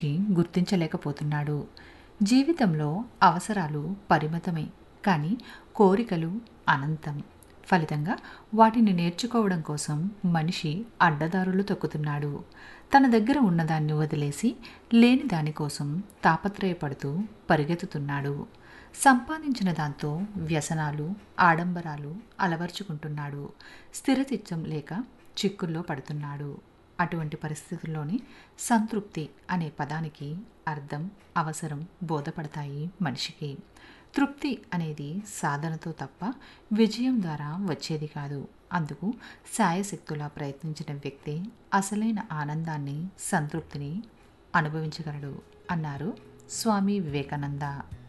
మనిషి గుర్తించలేకపోతున్నాడు జీవితంలో అవసరాలు పరిమితమే కానీ కోరికలు అనంతం ఫలితంగా వాటిని నేర్చుకోవడం కోసం మనిషి అడ్డదారులు తొక్కుతున్నాడు తన దగ్గర ఉన్నదాన్ని వదిలేసి లేని దానికోసం తాపత్రయపడుతూ పరిగెత్తుతున్నాడు సంపాదించిన దాంతో వ్యసనాలు ఆడంబరాలు అలవర్చుకుంటున్నాడు స్థిరచిత్తం లేక చిక్కుల్లో పడుతున్నాడు అటువంటి పరిస్థితుల్లోని సంతృప్తి అనే పదానికి అర్థం అవసరం బోధపడతాయి మనిషికి తృప్తి అనేది సాధనతో తప్ప విజయం ద్వారా వచ్చేది కాదు అందుకు శాయశక్తులా ప్రయత్నించిన వ్యక్తి అసలైన ఆనందాన్ని సంతృప్తిని అనుభవించగలడు అన్నారు స్వామి వివేకానంద